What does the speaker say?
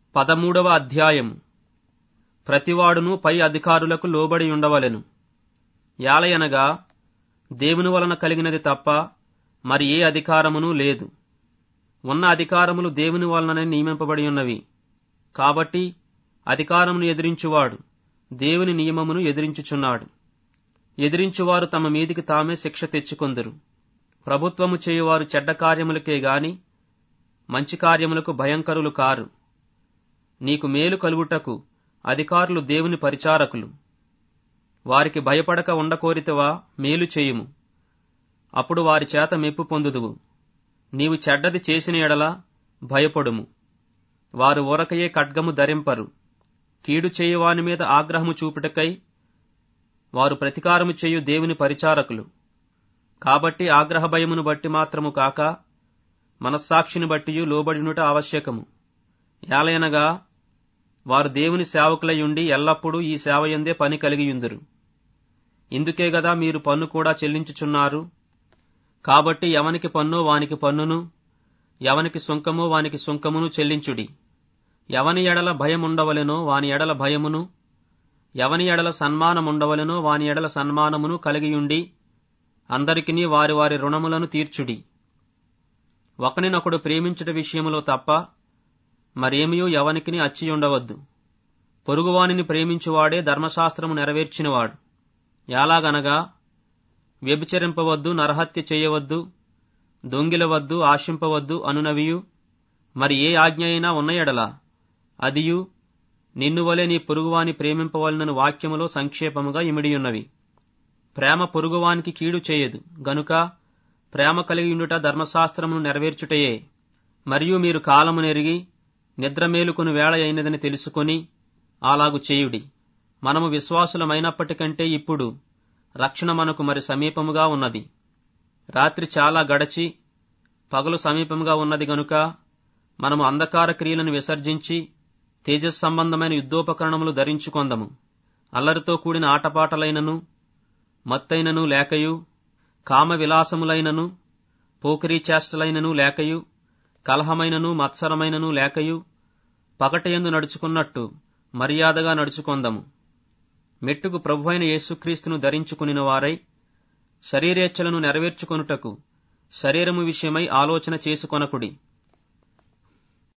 పదమూడవ అధ్యాయము ప్రతివాడును పై అధికారులకు లోబడి ఉండవలెను యాలయనగా దేవుని వలన కలిగినది తప్ప మరి ఏ అధికారమును లేదు ఉన్న అధికారములు దేవుని వలననే నియమింపబడి ఉన్నవి కాబట్టి అధికారమును ఎదిరించువాడు దేవుని నియమమును ఎదిరించుచున్నాడు ఎదిరించువారు తమ మీదికి తామే శిక్ష తెచ్చుకొందరు ప్రభుత్వము చేయువారు చెడ్డ కార్యములకే గాని మంచి కార్యములకు భయంకరులు కారు నీకు మేలు కలుగుటకు అధికారులు దేవుని పరిచారకులు వారికి భయపడక ఉండకోరితవా మేలు చేయుము అప్పుడు వారి చేత మెప్పు పొందుదువు నీవు చెడ్డది చేసిన ఎడల భయపడుము వారు ఊరకయే ఖడ్గము ధరింపరు కీడు చేయువాని మీద ఆగ్రహము చూపుటకై వారు ప్రతికారము చేయు దేవుని పరిచారకులు కాబట్టి ఆగ్రహ భయమును బట్టి మాత్రము కాక మనస్సాక్షిని బట్టియు లోబడినుట ఆవశ్యకము ఏలయనగా వారు దేవుని సేవకులయుండి ఎల్లప్పుడూ ఈ సేవయందే పని కలిగియుందురు ఇందుకే గదా మీరు పన్ను కూడా చెల్లించుచున్నారు కాబట్టి ఎవనికి పన్నో వానికి పన్నును ఎవనికి సుంకమో వానికి సుంకమును చెల్లించుడి ఎవని ఎడల భయముండవలెనో వాని ఎడల భయమును ఎవని ఎడల సన్మానముండవలెనో వాని ఎడల సన్మానమును కలిగియుండి అందరికినీ వారి వారి రుణములను తీర్చుడి ఒకనినొకడు ప్రేమించుట విషయములో తప్ప మరేమియూ ఎవనికిని అచ్చియుండవద్దు పొరుగువానిని ప్రేమించువాడే ధర్మశాస్త్రము నెరవేర్చినవాడు ఎలాగనగా వ్యభిచరింపవద్దు నరహత్య చేయవద్దు దొంగిలవద్దు ఆశింపవద్దు అనునవియు మరి ఏ ఆజ్ఞ అయినా ఉన్న ఎడల అదియు నిన్ను వలె నీ పొరుగువాని ప్రేమింపవలనను వాక్యములో సంక్షేపముగా ఇమిడియున్నవి ప్రేమ పొరుగువానికి కీడు చేయదు గనుక ప్రేమ కలిగియుండుట ధర్మశాస్త్రమును నెరవేర్చుటయే మరియు మీరు కాలము నెరిగి నిద్ర మేలుకొని వేళ అయినదని తెలుసుకొని అలాగు చేయుడి మనము విశ్వాసులమైనప్పటికంటే ఇప్పుడు రక్షణ మనకు మరి సమీపముగా ఉన్నది రాత్రి చాలా గడచి పగలు సమీపముగా ఉన్నది గనుక మనము అంధకార క్రియలను విసర్జించి తేజస్ సంబంధమైన యుద్ధోపకరణములు ధరించుకొందము అల్లరితో కూడిన ఆటపాటలైనను మత్తైనను లేకయు కామ విలాసములైనను పోకిరీ చేష్టలైనను లేకయు కలహమైనను మత్సరమైనను లేకయు పగటయందు నడుచుకున్నట్టు మర్యాదగా నడుచుకొందము మెట్టుకు ప్రభువైన యేసుక్రీస్తును ధరించుకుని వారై శరీరేచ్ఛలను నెరవేర్చుకొనుటకు శరీరము విషయమై ఆలోచన చేసుకొనకుడి